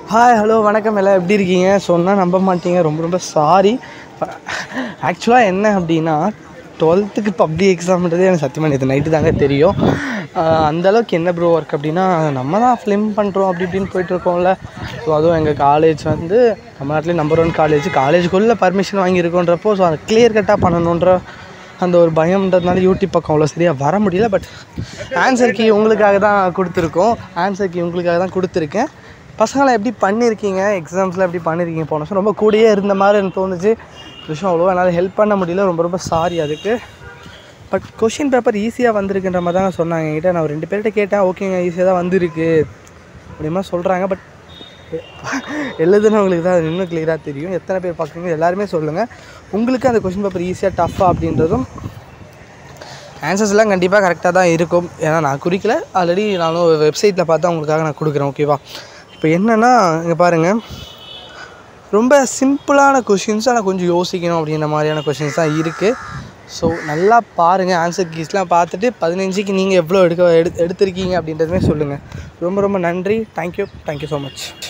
hi hello வணக்கம் எல்லாம் எப்படி இருக்கீங்க சொன்னால் நம்ப மாட்டீங்க ரொம்ப ரொம்ப சாரி ஆக்சுவலாக என்ன அப்படின்னா டுவெல்த்துக்கு பப்ளிக் எக்ஸாம்ன்றது எனக்கு சத்தியமாக இது நைட்டு தாங்க தெரியும் ஆஹ் அந்த அளவுக்கு என்ன ப்ரோ ஒர்க் அப்படின்னா நம்ம தான் ஃபிலிம் பண்ணுறோம் அப்படி இப்படின்னு போயிட்டுருக்கோம்ல ஸோ அதுவும் எங்கள் காலேஜ் வந்து தமிழ்நாட்டிலே நம்பர் ஒன் காலேஜ் காலேஜுக்குள்ளே பர்மிஷன் வாங்கியிருக்கோன்றப்போ ஸோ அதை கிளியர் கட்டாக பண்ணணுன்ற அந்த ஒரு பயம்ன்றதுனால யூடியூப் பக்கம் அவ்வளோ சரியாக வர முடியல பட் ஆன்சர் கீ உங்களுக்காக தான் கொடுத்துருக்கோம் ஆன்சர் கீ உங்களுக்காக தான் கொடுத்துருக்கேன் பசங்களை எப்படி பண்ணியிருக்கீங்க எக்ஸாம்ஸில் எப்படி பண்ணியிருக்கீங்க போன வருஷம் ரொம்ப கூடயே இருந்த மாதிரி எனக்கு தோணுச்சு இந்த விஷயம் அவ்வளோ என்னால் ஹெல்ப் பண்ண முடியல ரொம்ப ரொம்ப சாரி அதுக்கு பட் கொஷின் பேப்பர் ஈஸியாக வந்திருக்குன்ற மாதிரி தாங்க சொன்னாங்க என்கிட்ட நான் ஒரு ரெண்டு பேர்கிட்ட கேட்டேன் ஓகேங்க ஈஸியாக தான் வந்திருக்கு அப்படிமா சொல்கிறாங்க பட் எழுதுனவங்களுக்கு தான் அது இன்னும் கிளியராக தெரியும் எத்தனை பேர் பார்க்குறீங்க எல்லாருமே சொல்லுங்கள் உங்களுக்கு அந்த கொஷின் பேப்பர் ஈஸியாக டஃப்பாக அப்படின்றதும் ஆன்சர்ஸ்லாம் கண்டிப்பாக கரெக்டாக தான் இருக்கும் ஏன்னா நான் குறிக்கல ஆல்ரெடி நானும் வெப்சைட்டில் பார்த்து உங்களுக்காக நான் கொடுக்குறேன் ஓகேவா இப்போ என்னென்னா இங்கே பாருங்கள் ரொம்ப சிம்பிளான கொஷின்ஸ் ஆனால் கொஞ்சம் யோசிக்கணும் அப்படின்ற மாதிரியான கொஷின்ஸ் தான் இருக்குது ஸோ நல்லா பாருங்கள் ஆன்சர் கீஸ்லாம் பார்த்துட்டு பதினஞ்சுக்கு நீங்கள் எவ்வளோ எடுக்க எடு எடுத்திருக்கீங்க அப்படின்றதுமே சொல்லுங்கள் ரொம்ப ரொம்ப நன்றி தேங்க்யூ தேங்க்யூ ஸோ மச்